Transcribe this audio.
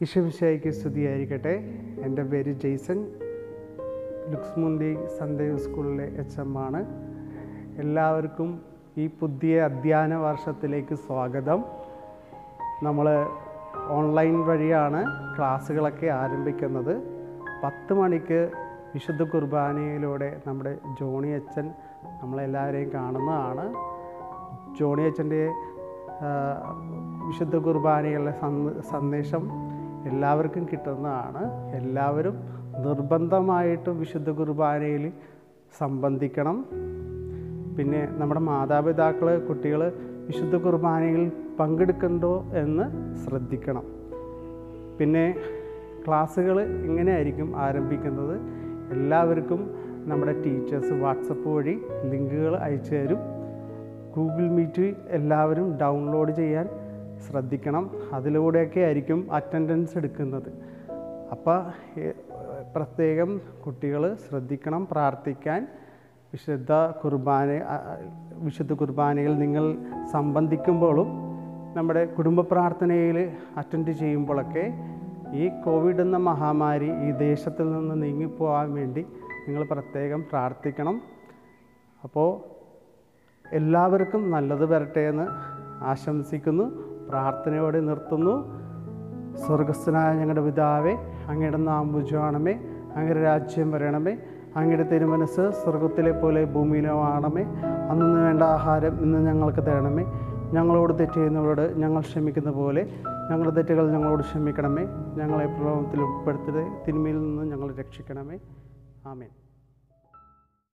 ഈശോമിശായിക്ക് സ്തുതിയായിരിക്കട്ടെ എൻ്റെ പേര് ജെയ്സൺ ലുക്സ്മുണ്ടി സൺഡേ സ്കൂളിലെ എച്ച് എം ആണ് എല്ലാവർക്കും ഈ പുതിയ അധ്യയന വർഷത്തിലേക്ക് സ്വാഗതം നമ്മൾ ഓൺലൈൻ വഴിയാണ് ക്ലാസ്സുകളൊക്കെ ആരംഭിക്കുന്നത് പത്ത് മണിക്ക് വിശുദ്ധ കുർബാനയിലൂടെ നമ്മുടെ ജോണി അച്ഛൻ നമ്മളെല്ലാവരെയും കാണുന്നതാണ് ജോണി അച്ഛൻ്റെ ആ, വിശുദ്ധ കുർബാനയിലെ സന്ദ- സന്ദേശം എല്ലാവർക്കും കിട്ടുന്നതാണ് എല്ലാവരും നിർബന്ധമായിട്ടും വിശുദ്ധ കുർബാനയിൽ സംബന്ധിക്കണം പിന്നെ നമ്മുടെ മാതാപിതാക്കൾ കുട്ടികൾ വിശുദ്ധ കുർബാനയിൽ പങ്കെടുക്കണ്ടോ എന്ന് ശ്രദ്ധിക്കണം പിന്നെ ക്ലാസ്സുകൾ ഇങ്ങനെയായിരിക്കും ആരംഭിക്കുന്നത് എല്ലാവർക്കും നമ്മുടെ ടീച്ചേഴ്സ് വാട്സപ്പ് വഴി ലിങ്കുകൾ അയച്ചു തരും ഗൂഗിൾ മീറ്റ് എല്ലാവരും ഡൗൺലോഡ് ചെയ്യാൻ ശ്രദ്ധിക്കണം അതിലൂടെയൊക്കെ ആയിരിക്കും അറ്റൻഡൻസ് എടുക്കുന്നത് അപ്പോൾ പ്രത്യേകം കുട്ടികൾ ശ്രദ്ധിക്കണം പ്രാർത്ഥിക്കാൻ വിശുദ്ധ കുർബാന ആ, വിശുദ്ധ കുർബാനയിൽ നിങ്ങൾ സംബന്ധിക്കുമ്പോഴും നമ്മുടെ കുടുംബ പ്രാർത്ഥനയിൽ അറ്റൻഡ് ചെയ്യുമ്പോഴൊക്കെ ഈ കോവിഡ് എന്ന മഹാമാരി ഈ ദേശത്തിൽ നിന്ന് നീങ്ങിപ്പോകാൻ വേണ്ടി നിങ്ങൾ പ്രത്യേകം പ്രാർത്ഥിക്കണം അപ്പോൾ എല്ലാവർക്കും നല്ലത് വരട്ടെ എന്ന് ആശംസിക്കുന്നു പ്രാർത്ഥനയോടെ നിർത്തുന്നു സ്വർഗസ്ഥനായ ഞങ്ങളുടെ പിതാവേ അങ്ങയുടെ നാം പൂജയാണമേ അങ്ങയുടെ രാജ്യം വരണമേ അങ്ങയുടെ തിരുമനസ് സ്വർഗത്തിലെ പോലെ ഭൂമിയിലും ആണമേ അന്ന് വേണ്ട ആഹാരം ഇന്ന് ഞങ്ങൾക്ക് തരണമേ ഞങ്ങളോട് തെറ്റ് ചെയ്യുന്നവരോട് ഞങ്ങൾ ക്ഷമിക്കുന്ന പോലെ ഞങ്ങളുടെ തെറ്റുകൾ ഞങ്ങളോട് ക്ഷമിക്കണമേ ഞങ്ങളെ പ്രലോഭനത്തിൽ ഉൾപ്പെടുത്തരുത് തിന്മയിൽ നിന്ന് ഞങ്ങൾ രക്ഷിക്കണമേ ആമേൻ